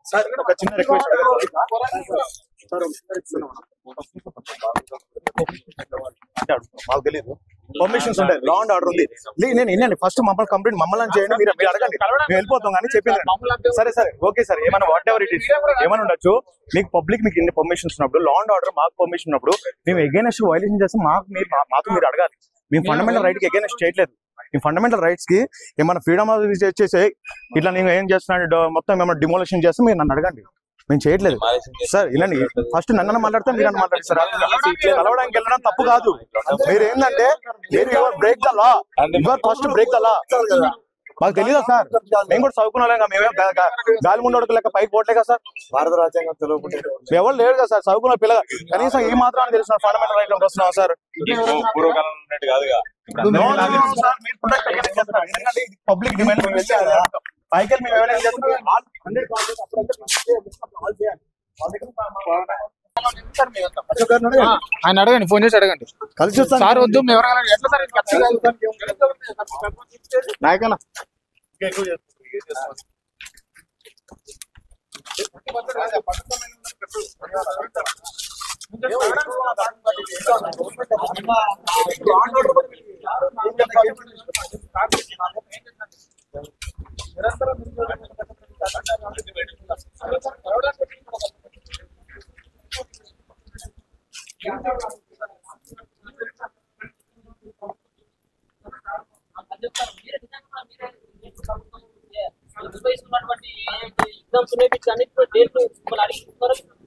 Sir ఒక చిన్న request sir మాకు తెలియదు పర్మిషన్స్ ఉంటాయి లా అండ్ ఆర్డర్ ఉంది లే- నేను వినండి ఫస్ట్ మమ్మల్ని కంప్లీట్ మమ్మల్ని చేయండి మీరు మీరు అడగండి మేము వెళ్ళిపోతాం కానీ చెప్పింది సరే సరే ఓకే సార్ ఏమైనా వాట్ ఎవర్ ఇట్ ఇస్ ఏమైనా ఉండొచ్చు మీకు పబ్లిక్ మీకు ఇన్ని పర్మిషన్స్ ఉన్నప్పుడు లా అండ్ ఆర్డర్ మాకు పర్మిషన్ ఉన్నప్పుడు మేము ఎగైనెస్ట్ వైలేషన్ చేస్తే మాకు మీరు మా- మాతో మీరు అడగాలి మేము ఫండమెంటల్ రైట్ కి ఎగైనెస్ట్ చేయట్లేదు ఈ ఫండమెంటల్ రైట్స్ కి ఏమైనా ఫ్రీడమ్ చేసే ఇట్లా నేను ఏం చేస్తున్నాను మొత్తం ఏమైనా డిమోలేషన్ చేస్తే మీరు నన్ను అడగండి మేము చేయట్లేదు సార్ ఇలాంటి ఫస్ట్ నన్ను మాట్లాడితే మీరు నన్ను మాట్లాడతారా కలవడానికి వెళ్ళడం తప్పు కాదు మీరు ఏంటంటే మీరు your break the law your first break the law మాకు తెలియదా సార్ మేము కూడా చదువుకున్నాం మేమే గా- గా- గాలి ముందు లెక్క పైకి పోవట్లే కదా సార్ భారత రాజ్యాంగం తెలియకుండా ఎవరు లేరు కదా సార్ చదువుకున్న పిల్లగా కనీసం ఈ మాత్రం తెలిసిన ఫండమెంటల్ రైట్ వస్తున్నాం సార్ పూర్వకాలం ఉన్నట్టు కాదుగా పబ్లిక్ డిమాండ్ మేము వెళ్ళి అలా పైకి వెళ్ళి మేము ఎవరైనా చేస్తున్నాం హండ్రెడ్ ఆయన అడగండి ఫోన్ చేసి అడగండి కలిసి వస్తాను సార్ వద్దు మేము ఎవరైనా ఎట్లా సార్ ఇది ఖర్చు కాదు. నాయకన్నా ఎగ్జామ్స్ ఉన్నాయి వీటికి అన్నిటిలో డేట్లు అడిగి